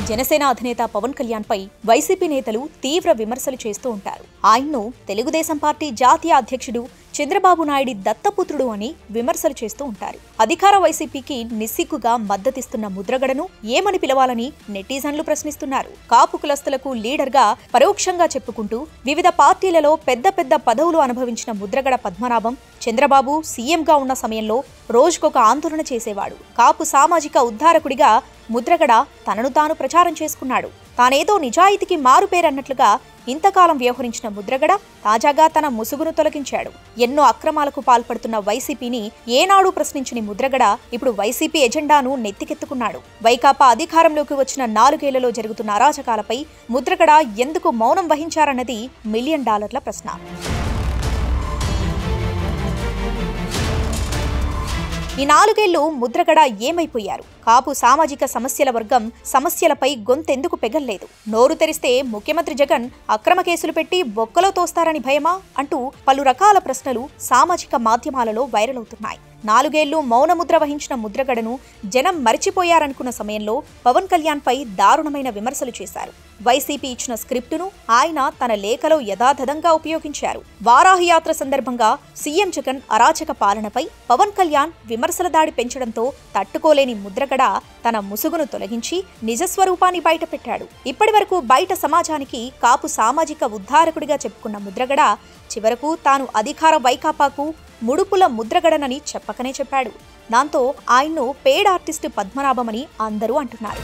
జనసేన అధినేత పవన్ కళ్యాణ్ పై వైసీపీ నేతలు తీవ్ర విమర్శలు చేస్తూ ఉంటారు ఆయన్ను తెలుగుదేశం పార్టీ జాతీయ అధ్యక్షుడు చంద్రబాబు నాయుడి దత్తపుత్రుడు అని విమర్శలు చేస్తూ ఉంటారు అధికార వైసీపీకి నిస్సిగ్గుగా మద్దతిస్తున్న ముద్రగడను ఏమని పిలవాలని నెటిజన్లు ప్రశ్నిస్తున్నారు కాపు కులస్తులకు లీడర్గా పరోక్షంగా చెప్పుకుంటూ వివిధ పార్టీలలో పెద్ద పెద్ద పదవులు అనుభవించిన ముద్రగడ పద్మనాభం చంద్రబాబు సీఎంగా ఉన్న సమయంలో రోజుకొక ఆందోళన చేసేవాడు కాపు సామాజిక ఉద్ధారకుడిగా ముద్రగడ తనను తాను ప్రచారం చేసుకున్నాడు తానేదో నిజాయితీకి మారుపేరన్నట్లుగా ఇంతకాలం వ్యవహరించిన ముద్రగడ తాజాగా తన ముసుగును తొలగించాడు ఎన్నో అక్రమాలకు పాల్పడుతున్న వైసీపీని ఏనాడు ప్రశ్నించని ముద్రగడ ఇప్పుడు వైసీపీ ఎజెండాను నెత్తికెత్తుకున్నాడు వైకాపా అధికారంలోకి వచ్చిన నాలుగేళ్లలో జరుగుతున్న అరాచకాలపై ముద్రగడ ఎందుకు మౌనం వహించారన్నది మిలియన్ డాలర్ల ప్రశ్న ఈ నాలుగేళ్లు ముద్రగడ ఏమైపోయారు కాపు సామాజిక సమస్యల వర్గం సమస్యలపై గొంతెందుకు పెగల్లేదు నోరు తెరిస్తే ముఖ్యమంత్రి జగన్ అక్రమ కేసులు పెట్టి బొక్కలో తోస్తారని భయమా అంటూ పలు రకాల ప్రశ్నలు సామాజిక మాధ్యమాలలో వైరల్ అవుతున్నాయి నాలుగేళ్లు మౌనముద్ర వహించిన ముద్రగడను జనం మరిచిపోయారనుకున్న సమయంలో పవన్ కళ్యాణ్పై దారుణమైన విమర్శలు చేశారు వైసీపీ ఇచ్చిన స్క్రిప్టును ఆయన తన లేఖలో యథాతథంగా ఉపయోగించారు వారాహి యాత్ర సందర్భంగా సీఎం జగన్ అరాచక పాలనపై పవన్ కళ్యాణ్ విమర్శల దాడి పెంచడంతో తట్టుకోలేని ముద్రగడ తన ముసుగును తొలగించి నిజస్వరూపాన్ని బయటపెట్టాడు ఇప్పటివరకు బయట సమాజానికి కాపు సామాజిక ఉద్ధారకుడిగా చెప్పుకున్న ముద్రగడ చివరకు తాను అధికార వైకాపాకు ముడుపుల ముద్రగడనని చెప్పకనే చెప్పాడు దాంతో ఆయన్ను పేడ్ ఆర్టిస్టు పద్మనాభమని అందరూ అంటున్నారు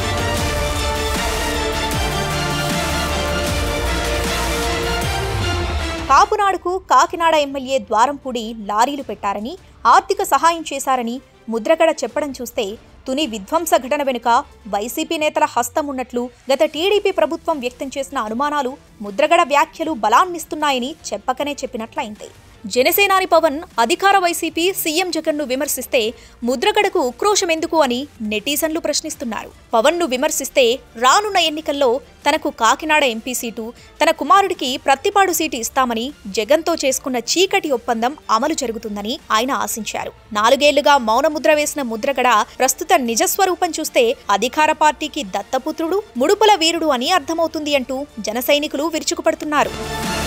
కాపునాడుకు కాకినాడ ఎమ్మెల్యే ద్వారంపూడి లారీలు పెట్టారని ఆర్థిక సహాయం చేశారని ముద్రగడ చెప్పడం చూస్తే తుని విధ్వంస ఘటన వెనుక వైసీపీ నేతల హస్తం ఉన్నట్లు గత టీడీపీ ప్రభుత్వం వ్యక్తం చేసిన అనుమానాలు ముద్రగడ వ్యాఖ్యలు బలాన్నిస్తున్నాయని చెప్పకనే చెప్పినట్లయింది జనసేనాని పవన్ అధికార వైసీపీ సీఎం జగన్ను విమర్శిస్తే ముద్రగడకు ఉక్రోషం ఎందుకు అని నెటిజన్లు ప్రశ్నిస్తున్నారు పవన్ను విమర్శిస్తే రానున్న ఎన్నికల్లో తనకు కాకినాడ ఎంపీ సీటు తన కుమారుడికి ప్రత్తిపాడు సీటు ఇస్తామని జగన్తో చేసుకున్న చీకటి ఒప్పందం అమలు జరుగుతుందని ఆయన ఆశించారు నాలుగేళ్లుగా మౌనముద్ర వేసిన ముద్రగడ ప్రస్తుత నిజస్వరూపం చూస్తే అధికార పార్టీకి దత్తపుత్రుడు ముడుపుల వీరుడు అని అర్థమవుతుంది అంటూ జన సైనికులు విరుచుకుపడుతున్నారు